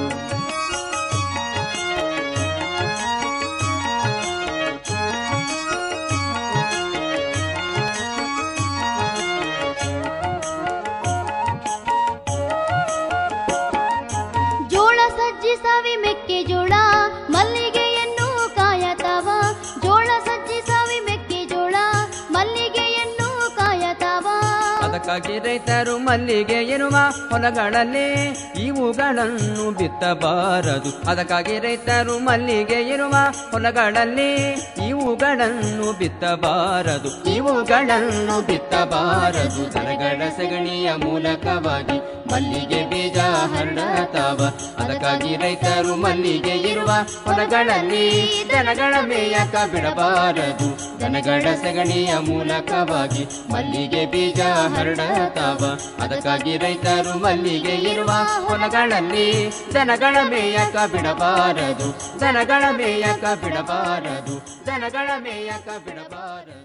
ಜೋಳ ಸಜ್ಜಿ ಸವಿ ಮೆಕ್ಕೆಜೋಳ ಮಲ್ಲಿಗೆಯನ್ನು ಕಾಯತಾವ ಜೋಳ ಸಜ್ಜಿ ಸವಿ ಮೆಕ್ಕೆಜೋಳ ಮಲ್ಲಿಗೆಯನ್ನು ಕಾಯತಾವ ಅದಕ್ಕಾಗಿ ರೈತರು ಮಲ್ಲಿಗೆ ಇರುವ ಹೊಲಗಳಲ್ಲಿ ಇವುಗಳನ್ನು ಬಿತ್ತಬಾರದು ಅದಕ್ಕಾಗಿ ರೈತರು ಮಲ್ಲಿಗೆ ಇರುವ ಹೊಲಗಳಲ್ಲಿ ಇವುಗಳನ್ನು ಬಿತ್ತಬಾರದು ಇವುಗಳನ್ನು ಬಿತ್ತಬಾರದು ದನಗಳ ಸಗಣಿಯ ಮೂಲಕವಾಗಿ ಮಲ್ಲಿಗೆ ಬೀಜ ಹರಡತಾವ ಅದಕ್ಕಾಗಿ ರೈತರು ಮಲ್ಲಿಗೆ ಇರುವ ಹೊಲಗಳಲ್ಲಿ ದನಗಳ ಮೇಯಕ ಬಿಡಬಾರದು ದನಗಳ ಸಗಣಿಯ ಮೂಲಕವಾಗಿ ಮಲ್ಲಿಗೆ ಬೀಜ ಹರಡತಾವ ಅದಕ್ಕಾಗಿ ರೈತರು ಮಲ್ಲಿಗೆ ಇರುವ ಹೊಲಗಳಲ್ಲಿ ದನಗಳ ಮೇಯಕ ಬಿಡಬಾರದು ದನಗಳ ಮೇಯಕ ಬಿಡಬಾರದು ದನಗಳ ಮೇಯಕ ಬಿಡಬಾರದು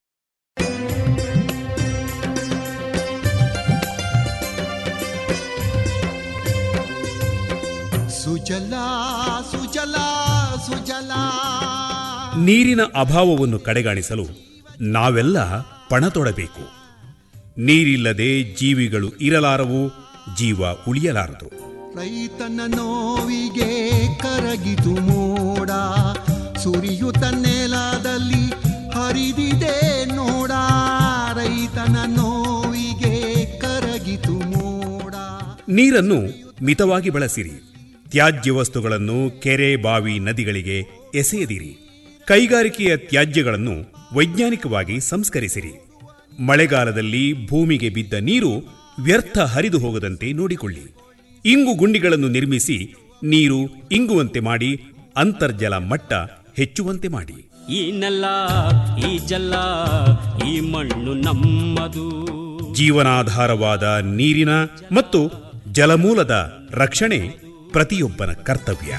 ಸುಜಲಾ ಸುಜಲಾ ಸುಜಲಾ ನೀರಿನ ಅಭಾವವನ್ನು ಕಡೆಗಾಣಿಸಲು ನಾವೆಲ್ಲ ಪಣ ತೊಡಬೇಕು ನೀರಿಲ್ಲದೆ ಜೀವಿಗಳು ಇರಲಾರವು ಜೀವ ಉಳಿಯಲಾರದು ರೈತನ ನೋವಿಗೆ ಕರಗಿತು ಮೋಡ ಸುರಿಯುತ್ತ ನೆಲದಲ್ಲಿ ಹರಿದಿದೆ ನೋಡ ರೈತನ ನೋವಿಗೆ ಕರಗಿತು ಮೋಡ ನೀರನ್ನು ಮಿತವಾಗಿ ಬಳಸಿರಿ ತ್ಯಾಜ್ಯ ವಸ್ತುಗಳನ್ನು ಕೆರೆ ಬಾವಿ ನದಿಗಳಿಗೆ ಎಸೆಯದಿರಿ ಕೈಗಾರಿಕೆಯ ತ್ಯಾಜ್ಯಗಳನ್ನು ವೈಜ್ಞಾನಿಕವಾಗಿ ಸಂಸ್ಕರಿಸಿರಿ ಮಳೆಗಾಲದಲ್ಲಿ ಭೂಮಿಗೆ ಬಿದ್ದ ನೀರು ವ್ಯರ್ಥ ಹರಿದು ಹೋಗದಂತೆ ನೋಡಿಕೊಳ್ಳಿ ಇಂಗು ಗುಂಡಿಗಳನ್ನು ನಿರ್ಮಿಸಿ ನೀರು ಇಂಗುವಂತೆ ಮಾಡಿ ಅಂತರ್ಜಲ ಮಟ್ಟ ಹೆಚ್ಚುವಂತೆ ಮಾಡಿ ಈ ನೆಲ ಈ ಜಲ ಈ ಮಣ್ಣು ನಮ್ಮದು ಜೀವನಾಧಾರವಾದ ನೀರಿನ ಮತ್ತು ಜಲಮೂಲದ ರಕ್ಷಣೆ ಪ್ರತಿಯೊಬ್ಬನ ಕರ್ತವ್ಯ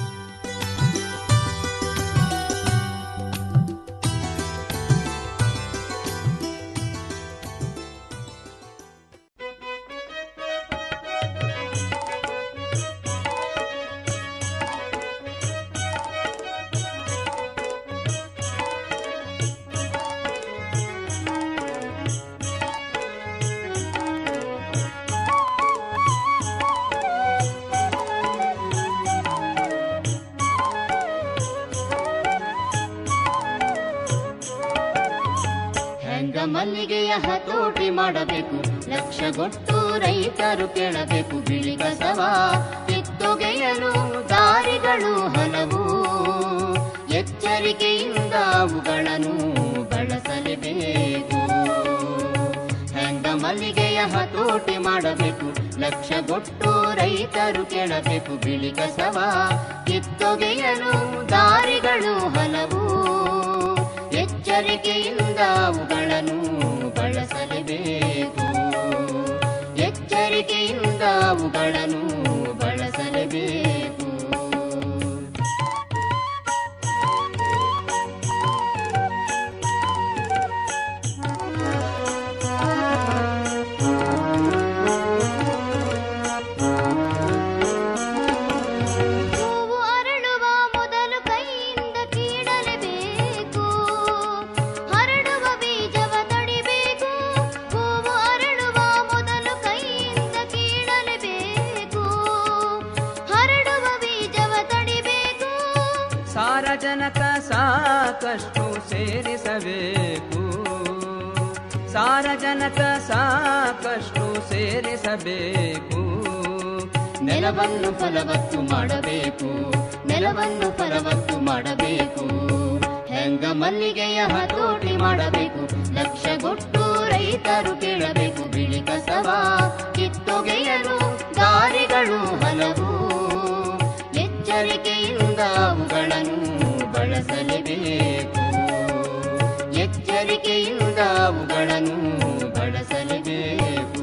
ಹೆಂಗ ಮಲ್ಲಿಗೆಯ ಹತೋಟಿ ಮಾಡಬೇಕು ಲಕ್ಷಗೊಟ್ಟು ರೈತರು ಕೇಳಬೇಕು ಬಿಳಿ ಕಸವ ಕಿತ್ತೊಗೆಯಲು ದಾರಿಗಳು ಹಲವು ಎಚ್ಚರಿಕೆಯಿಂದ ಅವುಗಳನ್ನು ಬಳಸಲೇಬೇಕು ಹೆಂಗ ಮಲ್ಲಿಗೆಯ ಹತೋಟಿ ಮಾಡಬೇಕು ಲಕ್ಷಗೊಟ್ಟು ರೈತರು ಕೇಳಬೇಕು ಬಿಳಿ ಕಸವ ಕಿತ್ತೊಗೆಯಲು ದಾರಿಗಳು ಹಲವು ಎಚ್ಚರಿಕೆಯಿಂದ ಅವುಗಳನ್ನು ಬಳಸಲೇಬೇಕು ಎಚ್ಚರಿಕೆಯಿಂದ ಅವುಗಳನ್ನು ಬಳಸಲೇಬೇಕು ಹೂವು ಅರಳುವ ಮೊದಲು ಕೈಯಿಂದ ಕೀಳಲೇಬೇಕು ಹರಡುವ ಬೀಜವ ತಡಿಬೇಕು ಹೂವು ಅರಳುವ ಮೊದಲು ಕೈಯಿಂದ ಕೀಳಲೇಬೇಕು ಹರಡುವ ಬೀಜವ ತಡಿಬೇಕು ಸಾರಜನಕ ಸಾಕಷ್ಟು ಸೇರಿಸಬೇಕು ಸಾರಜನಕ ಸಾಕಷ್ಟು ಸೇರಿಸಬೇಕು ನೆಲವನ್ನು ಫಲವತ್ತು ಮಾಡಬೇಕು ನೆಲವನ್ನು ಫಲವತ್ತು ಮಾಡಬೇಕು ಹೆಂಗ ಮಲ್ಲಿಗೆಯ ಹತೋಟಿ ಮಾಡಬೇಕು ಲಕ್ಷಗೊಟ್ಟು ರೈತರು ಕೇಳಬೇಕು ಬಿಳಿ ಕಸವ ಕಿತ್ತೊಗೆಯಲು ದಾರಿಗಳು ಹಲವು ಎಚ್ಚರಿಕೆಯಿಂದ ಅವುಗಳನ್ನು ಬಳಸಲೇಬೇಕು ಎಚ್ಚರಿಕೆಯಿಂದ ಅವುಗಳನ್ನು ಬಳಸಲೇಬೇಕು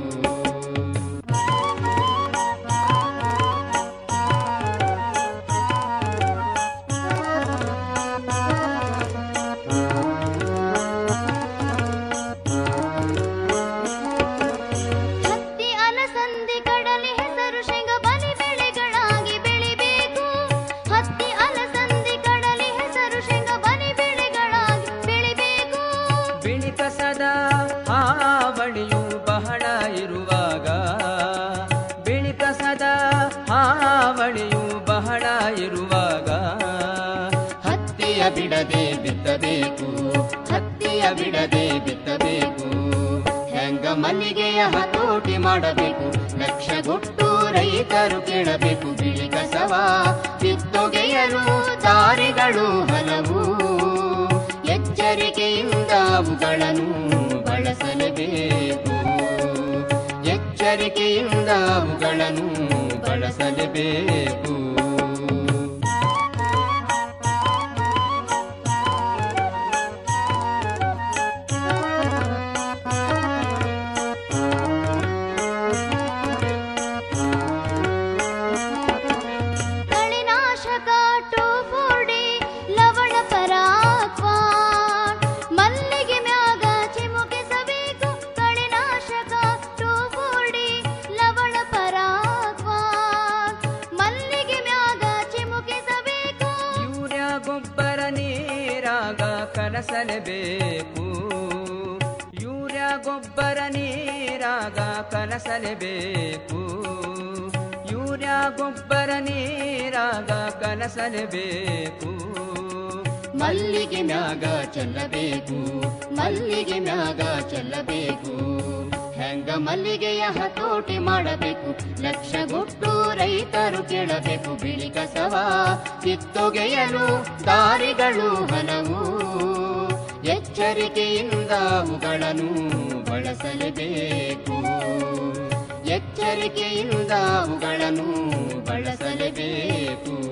ಹತ್ತಿ ಅಲಸಂದಿ ಕಡಲೆ ಹೆಸರು ಶೇಂಗ ಬಲಿ ಬೆಳೆಗಳಾಗಿ ಬೆಳಿಬೇಕು ಹತ್ತಿ ಅಲಸಂದಿ ಕಡಲೆ ಹೆಸರು ಶೇಂಗ ಬಲಿ ಬೆಳೆಗಳಾಗಿ ಬೆಳಿಬೇಕು ಬಿಳಿ ಕಸದ ಹಾವಳಿಯು ಬಹಳ ಇರುವಾಗ ಬಿಳಿ ಕಸದ ಹಾವಳಿಯು ಬಹಳ ಇರುವಾಗ ಹತ್ತಿಯ ಬಿಡದೆ ಬಿತ್ತಬೇಕು ಹತ್ತಿಯ ಬಿಡದೆ ಬಿತ್ತಬೇಕು ಹೆಂಗ ಮಲ್ಲಿಗೆಯ ಹತೋಟಿ ಮಾಡಬೇಕು ಲಕ್ಷಗೊಟ್ಟು ರೈತರು ಕೇಳಬೇಕು ಬಿಳಿ ಕಸವ ಕಿತ್ತೊಗೆಯಲು ದಾರಿಗಳು ಹಲವು ಎಚ್ಚರಿಕೆಯಿಂದ ಅವುಗಳನ್ನು ಬಳಸಲೇಬೇಕು ಎಚ್ಚರಿಕೆ ಎಚ್ಚರಿಕೆಯಿಂದ ಅವುಗಳನ್ನು ಬಳಸಲೇಬೇಕು ಕಳೆನಾಶಕ ಟೋಫೋಡಿ ಲವಣ ಪರಾಕ್ವಾನ್ ಮಲ್ಲಿಗೆ ಮ್ಯಾಗ ಚಿಮುಕಿಸಬೇಕು ಕಳೆನಾಶಕ ಟೋಫೋಡಿ ಲವಣ ಪರಾಕ್ವಾನ್ ಮಲ್ಲಿಗೆ ಮ್ಯಾಗ ಚಿಮುಕಿಸಬೇಕು ಯೂರಿಯಾ ಗೊಬ್ಬರ ನೀರಾಗ ಕಲಸಲೇಬೇಕು ಯೂರಿಯಾ ಗೊಬ್ಬರ ನೀರಾಗ ಕಲಸಲೇಬೇಕು ಯೂರಿಯಾ ಗೊಬ್ಬರ ನೀರಾಗ ಕಲಸಲೇಬೇಕು ಮಲ್ಲಿಗೆ ಮ್ಯಾಗ ಚೆಲ್ಲಬೇಕು ಮಲ್ಲಿಗೆ ಮ್ಯಾಗ ಚೆಲ್ಲಬೇಕು ಹೆಂಗ ಮಲ್ಲಿಗೆಯ ಹತೋಟಿ ಮಾಡಬೇಕು ಲಕ್ಷಗೊಟ್ಟು ರೈತರು ಕೇಳಬೇಕು ಬಿಳಿ ಕಸವ ಕಿತ್ತೊಗೆಯಲು ದಾರಿಗಳು ಹಲವು ಎಚ್ಚರಿಕೆಯಿಂದ ಅವುಗಳನ್ನು ಬಳಸಲೇಬೇಕು ಎಚ್ಚರಿಕೆಯಿಂದ ಅವುಗಳನ್ನು ಬಳಸಲೇಬೇಕು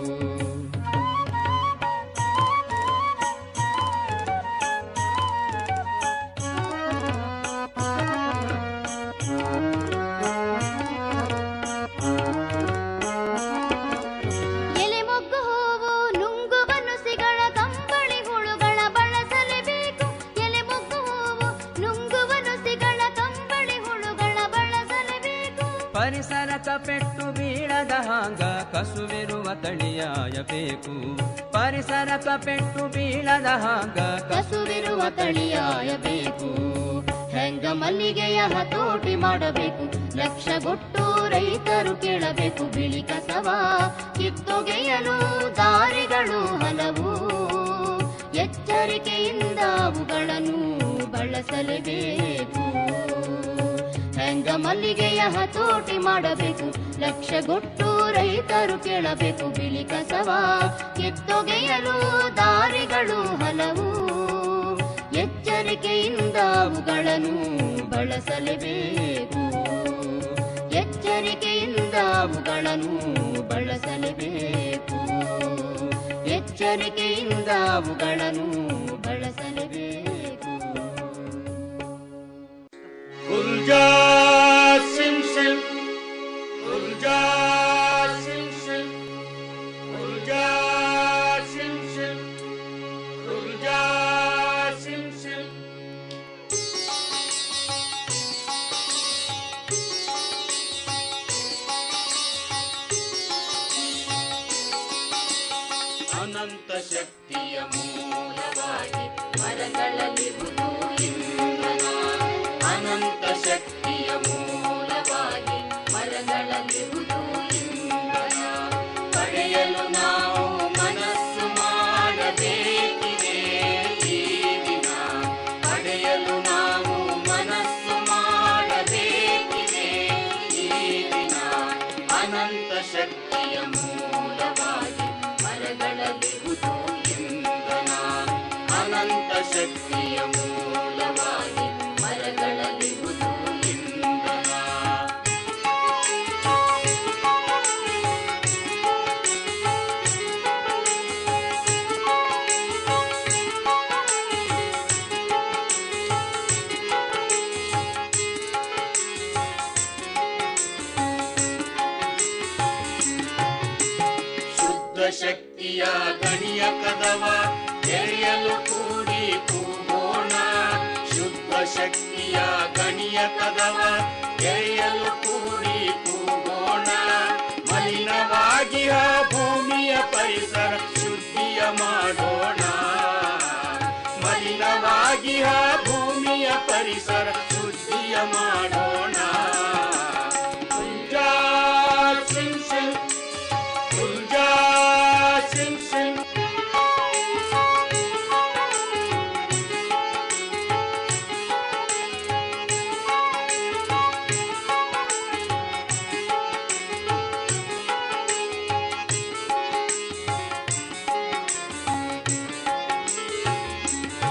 ಎಲೆ ಮೊಗ್ಗು ಹೂವು ನುಂಗುವ ನುಸಿಗಳ ಕಂಬಳಿ ಹುಳುಗಳ ಬಳಸಲೇಬೇಕು ಎಲೆ ಮೊಗ್ಗು ಹೂವು ನುಂಗುವ ನುಸಿಗಳ ಕಂಬಳಿ ಹುಳುಗಳ ಬಳಸಲೇಬೇಕು ಪರಿಸರಕ ಪೆಟ್ಟು ಬೀಳದ ಹಾಂಗ ಕಸುವಿರುವ ತಳಿಯಾಯಬೇಕು ಪರಿಸರಕ ಪೆಟ್ಟು ಬೀಳದ ಹಾಂಗ ಕಸುವಿರುವ ತಳಿಯಾಯಬೇಕು ಹೆಂಗ ಮಲ್ಲಿಗೆಯ ಹತೋಟಿ ಮಾಡಬೇಕು ಲಕ್ಷಗೊಟ್ಟು ರೈತರು ಕೇಳಬೇಕು ಬಿಳಿ ಕಸವ ಕಿತ್ತೊಗೆಯಲು ದಾರಿಗಳು ಹಲವು ಎಚ್ಚರಿಕೆಯಿಂದ ಅವುಗಳನ್ನು ಬಳಸಲೇಬೇಕು ಹೆಂಗ ಮಲ್ಲಿಗೆಯ ಹತೋಟಿ ಮಾಡಬೇಕು ಲಕ್ಷಗೊಟ್ಟು ರೈತರು ಕೇಳಬೇಕು ಬಿಳಿ ಕಸವ ಕಿತ್ತೊಗೆಯಲು ದಾರಿಗಳು ಹಲವು ಎಚ್ಚರಿಕೆಯಿಂದ ಅವುಗಳನ್ನು ಬಳಸಲೇಬೇಕು ಎಚ್ಚರಿಕೆಯಿಂದ ಅವುಗಳನ್ನು ಬಳಸಲೇಬೇಕು ಎಚ್ಚರಿಕೆಯಿಂದ ಅವುಗಳನ್ನು ಬಳಸಲೇಬೇಕು ಉಲ್ಜಾ ಸಿಂ ಸಿಂ ಉಲ್ಜಾ ಸಿಂ ಸಿಂ ಉಲ್ಜಾ ಸಿಂ ಸಿಂ ಉಲ್ಜಾ ಸಿಂ ಸಿಂ ಅನಂತ ಶಕ್ತಿಯ ಮೂಲವಾಗಿ ಮರಗಳಲ್ಲಿರುವುದು ಇಂಧನ ಅನಂತ ಶಕ್ತಿಯ ಮೂಲವಾಗಿ ಮರಗಳಲ್ಲಿರುವುದು ಇಂಧನ ಪಡೆಯಲು ನಾವು ಮನಸ್ಸು ಮಾಡಬೇಕಿದೆ ಈ ದಿನ ಪಡೆಯಲು ನಾವು ಮನಸ್ಸು ಮಾಡಬೇಕಿದೆ ಈ ದಿನ ಅನಂತ ಶಕ್ತಿಯ ಮೂಲವಾಗಿ ಮರಗಳಲ್ಲಿರುವುದು ಇಂಧನ ಅನಂತ ಶಕ್ತಿಯ ಮೂಲವಾಗಿ ಮರಗಳಲ್ಲಿರುವುದು ಇಂಧನ ಶುದ್ಧ ಶಕ್ತಿಯ ಗಣಿಯ ಕದವ ತೆರೆಯಲು ಕೂಡಿ ಕೂಗೋಣ ಶುದ್ಧ ಶಕ್ತಿಯ ಗಣಿಯ ಕದವ ತೆರೆಯಲು ಕೂಡಿ ಕೂಗೋಣ ಮಲಿನವಾಗಿಯ ಭೂಮಿಯ ಪರಿಸರ ಶುದ್ಧಿಯ ಮಾಡೋಣ ಮಲಿನವಾಗಿಯ ಭೂಮಿಯ ಪರಿಸರ ಶುದ್ಧಿಯ ಮಾಡೋಣ ಉಲ್ಜಾ ಸಿಂ ಸಿಂ ಉಲ್ಜಾ ಸಿಂ ಸಿಂ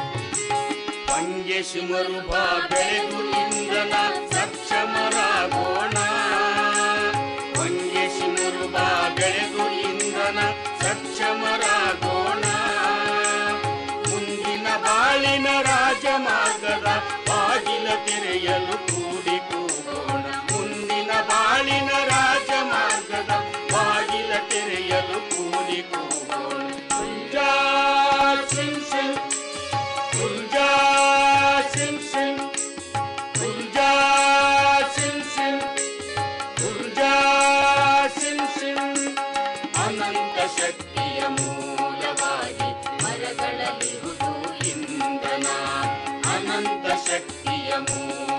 ಪಂಗೆ ಶಿಮರುಭ ಬೆಳೆದು ಇಂಧನ ಸಕ್ಷಮರಾಗೋಣ ಬಾಳಿನ ರಾಜಮಾರ್ಗದ ಬಾಗಿಲ ತೆರೆಯಲು ಕೂಡಿ ಕೂಗೋಣ ಮುಂದಿನ ಬಾಳಿನ ರಾಜಮಾರ್ಗದ ಬಾಗಿಲ ತೆರೆಯಲು ಕೂಡಿ ಕೂಗೋಣ ಕುಂಜಾ ಸಿಂಗ್ ಸಿಂಗ್ ಕುಂಜಾ ಸಿಂಗ್ ಸಿಂಗ್ ಕುಂಜಾ ಸಿಂಗ್ ಸಿಂಗ್ ಕುಂಜಾ ಸಿಂಗ್ ಸಿಂಗ್ ಅನಂತ ಶಕ್ತಿಯ ಮೂಲವಾಗಿ ಮರಗಳಲ್ಲಿರುವುದು ಇಂಧನ ಅನಂತ ಶಕ್ತಿಯ ಮೂಲ